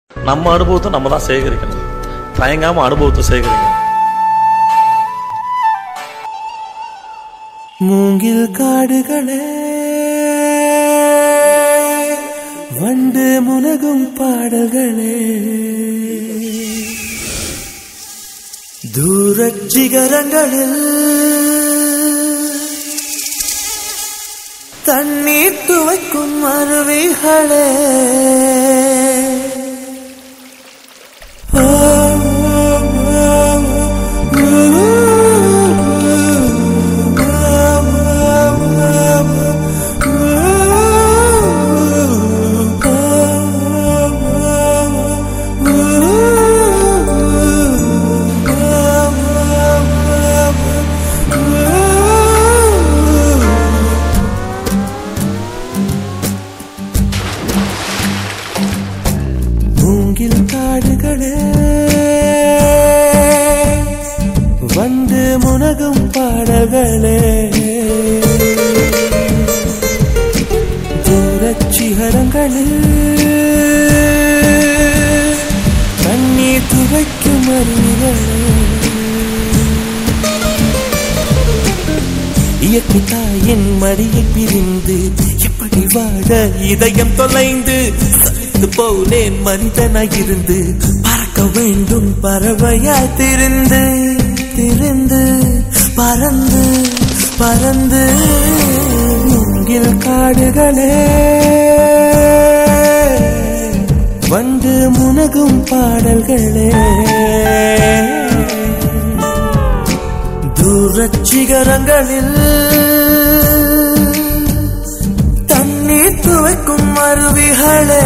நம்ம அனுபவத்தை நம்ம தான் சேகரிக்கணும் தயங்காம அனுபவத்தை சேகரிக்கணும் மூங்கில் காடுகளே வண்டு முனகும் பாடல்களே தூரச் சிகரங்களில் தண்ணீர் துவைக்கும் அருவிகளே மூங்கில் காடுகளே வந்து முனகும் பாடல்களே தூரச் சிகரங்களில் கண்ணீர் துவைக்கும் அருவிகளே இயற்கை தாயின் மடியை பிரிந்து எப்படி வாழ இதயம் தொலைந்து சலித்து போனேன் மனிதனாயிருந்து பறக்க வேண்டும் பறவையாய் திரிந்து திரிந்து பறந்து பறந்து மூங்கில் காடுகளே வந்து முனகும் பாடல்களே தூரச் சிகரங்களில் தண்ணீர் துவைக்கும் அருவிகளே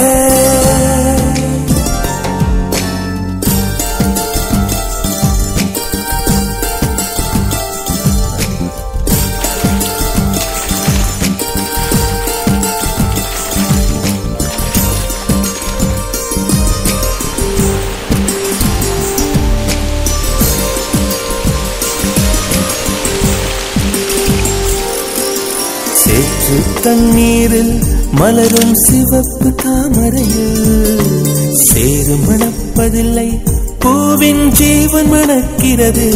சேற்று தண்ணீரில் மலரும் சிவப்பு தாமரையில் சேறு மணப்பதில்லை பூவின் ஜீவன் மணக்கிறது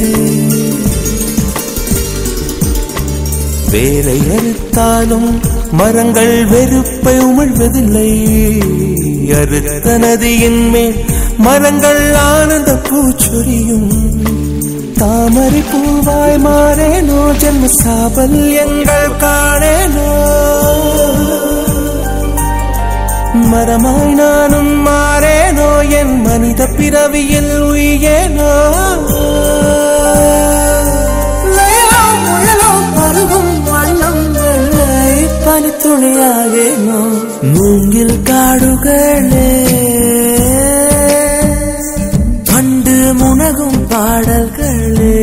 வேரை அறுத்தாலும் மரங்கள் வெறுப்பை உமிழ்வதில்லை அறுத்த நதியின் மேல் மரங்கள் ஆனந்த பூச்சொரியும் தாமரை பூவாய் மாறேனோ ஜென்ம சாபல்யங்கள் காணேனோ மரமாய் நானும் மாறேனோ என் மனித பிறவியில் உயேனோ லயலோ முயலோ பருகும் வண்ணம் வெள்ளை பனித்துளியாகேனோ மூங்கில் காடுகளே பண்டு முனகும் பாடல்களே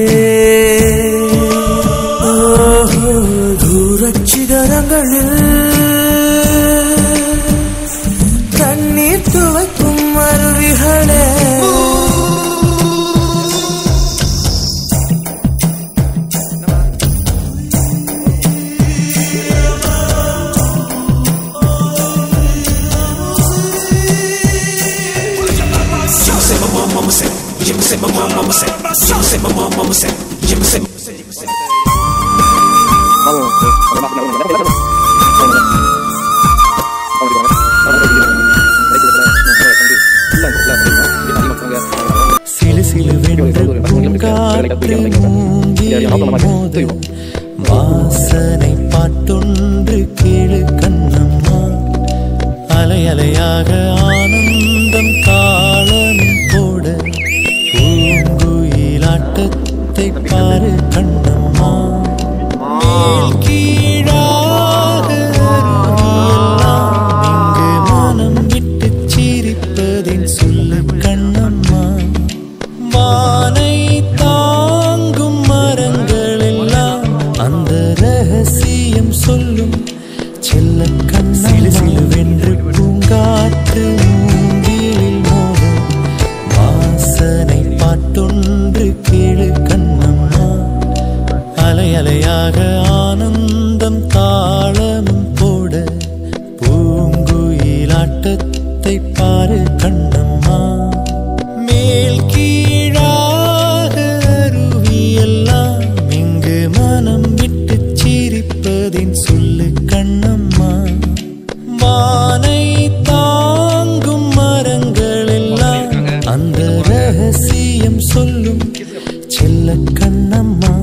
ஓஹோ தூரச் சிகரங்களில் தண்ணீர் துவைக்கும் அருவிகளே சிலு சிலு பூங்காற்று மூங்கில் மோது வாசனை பாட்டொன்று கேளு கண்ணம்மா அலை அலையாக ஆனந்தம் தாளம் போட பூங்குயிலாட்டத்தை பாரு கண்ணம்மா மேல் கீழாக அருவியெல்லாம் இங்கு மனம் விட்டு சிரிப்பதில் சொல்லு கண்ணம்மா வானை தாங்கும் மரங்கள் எல்லாம் அந்த ரகசியம் சொல்லும் செல்ல கண்ண சிலு சிலுவென்று பூங்காற்று மூங்கி கண்ணம்மா மேல் கீழாக அருவியெல்லாம் இங்கு மனம் விட்டு சிரிப்பதின் சொல்லு கண்ணம்மா வானை தாங்கும் மரங்கள் எல்லாம் அந்த ரகசியம் சொல்லும் செல்ல கண்ணம்மா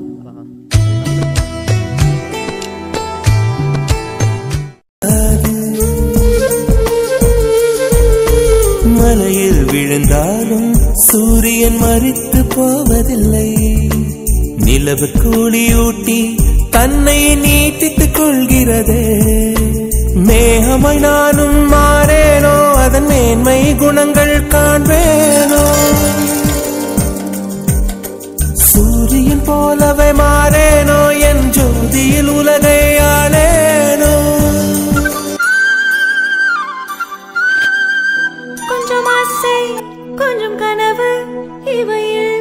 மலையில் விழுந்தாலும் சூரியன் மறித்து போவதில்லை நிலவு கூலியூட்டி தன்னை நீட்டித்துக் கொள்கிறதே மேகமாய் நானும் மாறேனோ அதன் மேன்மை குணங்கள் காண்பேனோ சூரியன் போலவே மாறேனோ என் ஜோதியில் உலகை ஆளேனோ கொஞ்சம் ஆசை கொஞ்சம் கனவு இவையில்